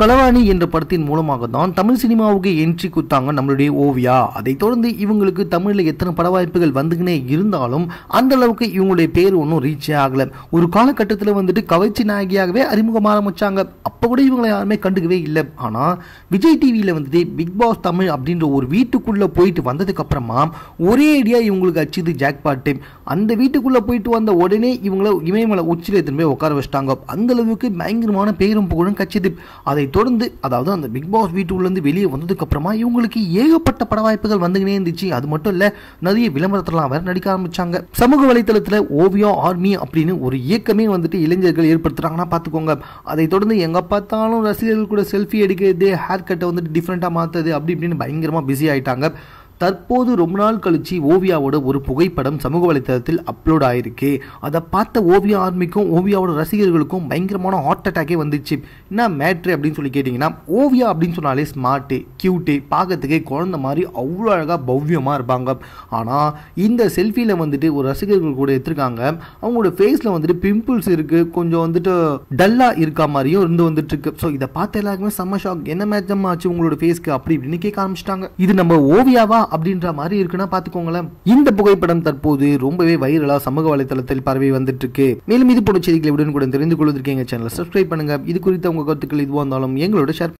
களவாணி என்ற படத்தின் மூலமாக தான் தமிழ் சினிமாவுக்கு என்ட்ரி குத்தாங்க நம்மளுடைய ஓவியா அதைத் தொடர்ந்து இவங்களுக்கு தமிழில் எத்தனை பட வாய்ப்புகள் வந்துக்கினே இருந்தாலும் அந்த அளவுக்கு இவங்களுடைய பேர் ஒன்றும் ரீச்சே ஆகல ஒரு காலகட்டத்தில் வந்துட்டு கவர்ச்சி நாயகியாகவே அறிமுகம் ஆரம்பிச்சாங்க அப்போ கூட இவங்களை யாருமே கண்டுக்கவே இல்லை ஆனால் விஜய் டிவியில் வந்துட்டு பிக் பாஸ் தமிழ் அப்படின்ற ஒரு வீட்டுக்குள்ளே போயிட்டு வந்ததுக்கு அப்புறமா ஒரே ஐடியா இவங்களுக்கு அச்சுது ஜாக்பாட் டைம் அந்த வீட்டுக்குள்ளே போயிட்டு வந்த உடனே இவங்கள இமயமலை உச்சியில் எடுத்துன்னு போய் உட்கார வச்சிட்டாங்க அந்த அளவுக்கு பயங்கரமான பேரும் புகழும் கட்சிது அதை தொடர்ந்து அதாவது அந்த பிக் பாஸ் வீட்டுக்குள்ளேருந்து வெளியே வந்ததுக்கு அப்புறமா இவங்களுக்கு ஏகப்பட்ட பட வாய்ப்புகள் வந்துக்கினே இருந்துச்சு அது மட்டும் இல்ல நிறைய விளம்பரத்தெல்லாம் வேற நடிக்க ஆரம்பிச்சாங்க சமூக வலைத்தளத்துல ஓவியா ஆர்மி அப்படின்னு ஒரு இயக்கமே வந்துட்டு இளைஞர்கள் ஏற்படுத்துறாங்கன்னா பார்த்துக்கோங்க அதை தொடர்ந்து எங்க பார்த்தாலும் ரசிகர்கள் கூட செல்ஃபி எடுக்கிறது ஹேர் கட்டை வந்துட்டு டிஃப்ரெண்ட்டாக மாற்றுறது அப்படி இப்படின்னு பயங்கரமாக பிஸி ஆயிட்டாங்க தற்போது ரொம்ப நாள் கழிச்சு ஓவியாவோட ஒரு புகைப்படம் சமூக வலைத்தளத்தில் அப்லோட் ஆயிருக்கு அதை பார்த்த ஓவியா ஆர்மிக்கும் ஓவியாவோட ரசிகர்களுக்கும் பயங்கரமான ஹார்ட் அட்டாக்கே வந்துச்சு என்ன மேட்ரு அப்படின்னு சொல்லி கேட்டிங்கன்னா ஓவியா அப்படின்னு சொன்னாலே ஸ்மார்ட்டு க்யூட்டு பார்க்கறதுக்கே குழந்த மாதிரி அவ்வளோ அழகாக பவ்யமாக இருப்பாங்க ஆனால் இந்த செல்ஃபியில் வந்துட்டு ஒரு ரசிகர்கள் கூட எடுத்திருக்காங்க அவங்களோட ஃபேஸில் வந்துட்டு பிம்பிள்ஸ் இருக்குது கொஞ்சம் வந்துட்டு டல்லாக இருக்க மாதிரியும் இருந்து வந்துட்டு இருக்கு ஸோ இதை பார்த்த எல்லாருக்குமே செம்ம ஷாக் என்ன மேட்சம் ஆச்சு உங்களோட ஃபேஸ்க்கு அப்படி இப்படின்னு கேட்க ஆரம்பிச்சிட்டாங்க இது நம்ம ஓவியாவா அப்படின்ற மாதிரி இருக்குன்னா பார்த்துக்கோங்களேன் இந்த புகைப்படம் தற்போது ரொம்பவே வைரலாக சமூக வலைத்தளத்தில் பரவி வந்துட்டு இருக்கு மேலும் இது போன்ற செய்திகளை உடனுக்குடன் தெரிந்து கொள்வதற்கு எங்கள் சேனலை சப்ஸ்கிரைப் பண்ணுங்க இது குறித்த உங்க கருத்துக்கள் இதுவாக இருந்தாலும் எங்களோட ஷேர்